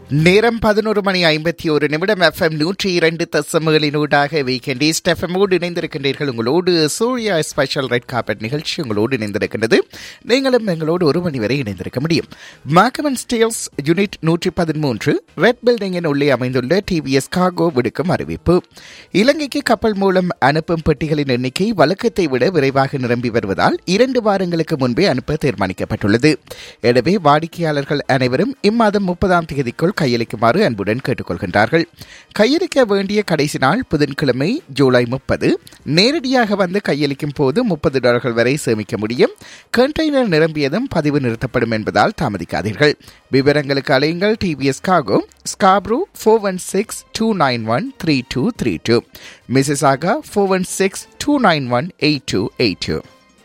நேரம் பதினோரு மணி ஐம்பத்தி ஒரு நிமிடம் எஃப்எம் நூற்றி இரண்டு தசமகளினூடாக வீக்கெண்ட் ஈஸ்ட் எஃப்எம்மோடு இணைந்திருக்கின்றீர்கள் உங்களோடு சூர்யா ஸ்பெஷல் ரெட் கார்பெட் நிகழ்ச்சி உங்களோடு இணைந்திருக்கின்றது நீங்களும் எங்களோடு ஒரு மணி வரை இணைந்திருக்க முடியும் மாக்கமன் ஸ்டீல்ஸ் யூனிட் நூற்றி பதிமூன்று ரெட் பில்டிங்கின் உள்ளே அமைந்துள்ள டிவிஎஸ் காகோ விடுக்கும் அறிவிப்பு இலங்கைக்கு கப்பல் மூலம் அனுப்பும் பெட்டிகளின் எண்ணிக்கை வழக்கத்தை விட விரைவாக நிரம்பி வருவதால் இரண்டு வாரங்களுக்கு முன்பே அனுப்ப தீர்மானிக்கப்பட்டுள்ளது எனவே வாடிக்கையாளர்கள் அனைவரும் இம்மாதம் முப்பதாம் தேதிக்குள் கையளிக்குமாறு அன்புடன் கேட்டுக்கொள்கின்றார்கள் கையளிக்க வேண்டிய கடைசி நாள் புதன்கிழமை ஜூலை முப்பது நேரடியாக வந்து கையளிக்கும் போது முப்பது டாலர்கள் வரை சேமிக்க முடியும் கண்டெய்னர் நிரம்பியதும் பதிவு நிறுத்தப்படும் என்பதால் தாமதிக்காதீர்கள் விவரங்களுக்கு அலையுங்கள் டிவிஎஸ் காகோ ஸ்காப்ரூ four one six two nine one three two three two மிஸ்ஸஸ் ஆகா four one six two nine one eight two eight two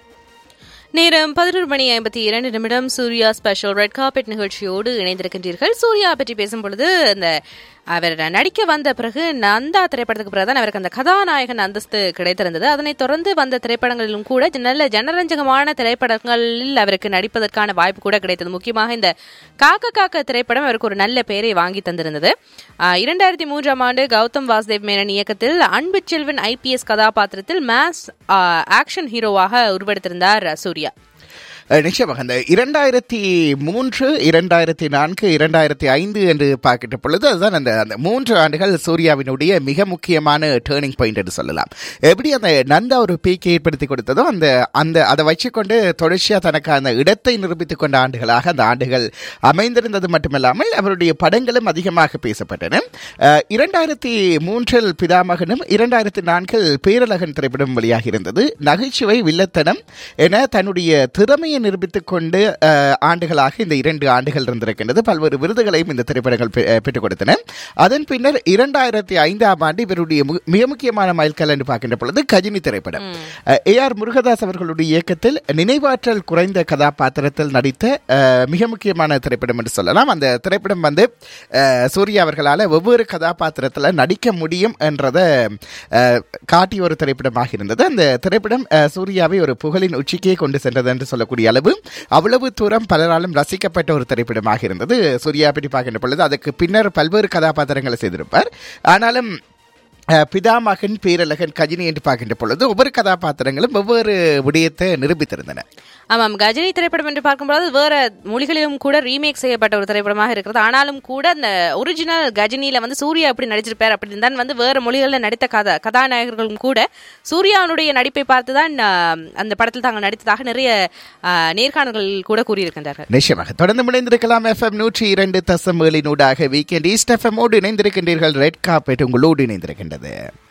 நேரம் பதினொரு மணி ஐம்பத்தி இரண்டு நிமிடம் சூர்யா ஸ்பெஷல் ரெட் கார்பெட் நிகழ்ச்சியோடு இணைந்திருக்கின்றீர்கள் சூர்யா பற்றி பேசும் பொழுது இந்த அவர் நடிக்க வந்த பிறகு நந்தா திரைப்படத்துக்கு பிறகு தான் அவருக்கு அந்த கதாநாயகன் அந்தஸ்து கிடைத்திருந்தது அதனைத் தொடர்ந்து வந்த திரைப்படங்களிலும் கூட நல்ல ஜனரஞ்சகமான திரைப்படங்களில் அவருக்கு நடிப்பதற்கான வாய்ப்பு கூட கிடைத்தது முக்கியமாக இந்த காக்க காக்க திரைப்படம் அவருக்கு ஒரு நல்ல பெயரை வாங்கி தந்திருந்தது ஆஹ் இரண்டாயிரத்தி மூன்றாம் ஆண்டு கௌதம் வாசுதேவ் மேனன் இயக்கத்தில் அன்பு செல்வன் ஐபிஎஸ் கதாபாத்திரத்தில் மேஸ் ஆக்ஷன் ஹீரோவாக உருவெடுத்திருந்தார் சூர்யா அஹ், நிச்சயமாக அந்த இரண்டாயிரத்தி மூன்று இரண்டாயிரத்தி நான்கு இரண்டாயிரத்தி ஐந்து என்று பார்க்கின்ற பொழுது அதுதான் அந்த அந்த மூன்று ஆண்டுகள் சூர்யாவினுடைய மிக முக்கியமான டேர்னிங் பாயிண்ட் என்று சொல்லலாம் எப்படி அந்த நந்தா ஒரு பீக்கை ஏற்படுத்தி கொடுத்ததோ அந்த அந்த அதை வச்சுக்கொண்டு தொடர்ச்சியாக தனக்கு அந்த இடத்தை நிரூபித்துக் கொண்ட ஆண்டுகளாக அந்த ஆண்டுகள் அமைந்திருந்தது மட்டுமல்லாமல் அவருடைய படங்களும் அதிகமாக பேசப்பட்டன அஹ், இரண்டாயிரத்தி மூன்றில் பிதாமகனும் இரண்டாயிரத்தி நான்கில் பேரழகன் திரைப்படம் வெளியாகி இருந்தது நகைச்சுவை வில்லத்தனம் என தன்னுடைய திறமையை நிரூபித்துக் கொண்டு அஹ், ஆண்டுகளாக இந்த இரண்டு ஆண்டுகள் இருந்திருக்கின்றது பல்வேறு விருதுகளையும் இந்த திரைப்படங்கள் பெ- அஹ், பெற்றுக் கொடுத்தன அதன் பின்னர் இரண்டாயிரத்தி ஐந்தாம் ஆண்டு இவருடைய மு- மிக முக்கியமான மைல்கல் என்று பார்க்கின்ற பொழுது கஜினி திரைப்படம் ஏ ஆர் முருகதாஸ் அவர்களுடைய இயக்கத்தில் நினைவாற்றல் குறைந்த கதாபாத்திரத்தில் நடித்த அஹ், மிக முக்கியமான திரைப்படம் என்று சொல்லலாம் அந்த திரைப்படம் வந்து அஹ், சூர்யா அவர்களால் ஒவ்வொரு கதாபாத்திரத்தில் நடிக்க முடியும் என்றதை அஹ், காட்டிய ஒரு திரைப்படமாக இருந்தது அந்த திரைப்படம் அஹ், சூர்யாவை ஒரு புகழின் உச்சிக்கே கொண்டு சென்றது என்று சொல்லக்கூடிய அளவு அவ்வளவு தூரம் பலராலும் ரசிக்கப்பட்ட ஒரு திரைப்படமாக இருந்தது சூர்யா பற்றி பார்க்கின்ற பொழுது அதுக்கு பின்னர் பல்வேறு கதாபாத்திரங்களை செய்திருப்பார் ஆனாலும் அஹ், பிதாமகன் பேரழகன் கஜினி என்று பார்க்கின்ற பொழுது ஒவ்வொரு கதாபாத்திரங்களும் ஒவ்வொரு விடயத்தை நிரூபித்திருந்தன ஆமாம் கஜினி திரைப்படம் என்று பார்க்கும்போது வேற மொழிகளிலும் கூட ரீமேக் செய்யப்பட்ட ஒரு திரைப்படமாக இருக்கிறது ஆனாலும் கூட அந்த ஒரிஜினல் கஜினியில வந்து சூர்யா எப்படி நடிச்சிருப்பார் அப்படின்னு தான் வந்து வேற மொழிகளில் நடித்த கதா கதாநாயகர்களும் கூட சூர்யாவுடைய நடிப்பை பார்த்து தான் ஆஹ், அந்த படத்தில் தாங்கள் நடித்ததாக நிறைய ஆஹ், நேர்காணல்கள் கூட கூறியிருக்கின்றார்கள் நிச்சயமாக தொடர்ந்து இணைந்திருக்கலாம் எஃப்எம் நூற்றி இரண்டு தசம் ஏழினூடாக வீக்கெண்ட் ஈஸ்ட் எஃப்எம்மோடு இணைந்திருக்கின்றீர்கள் ரெட் காப்பெட் உங்களோடு இணைந்திருக்கின்றது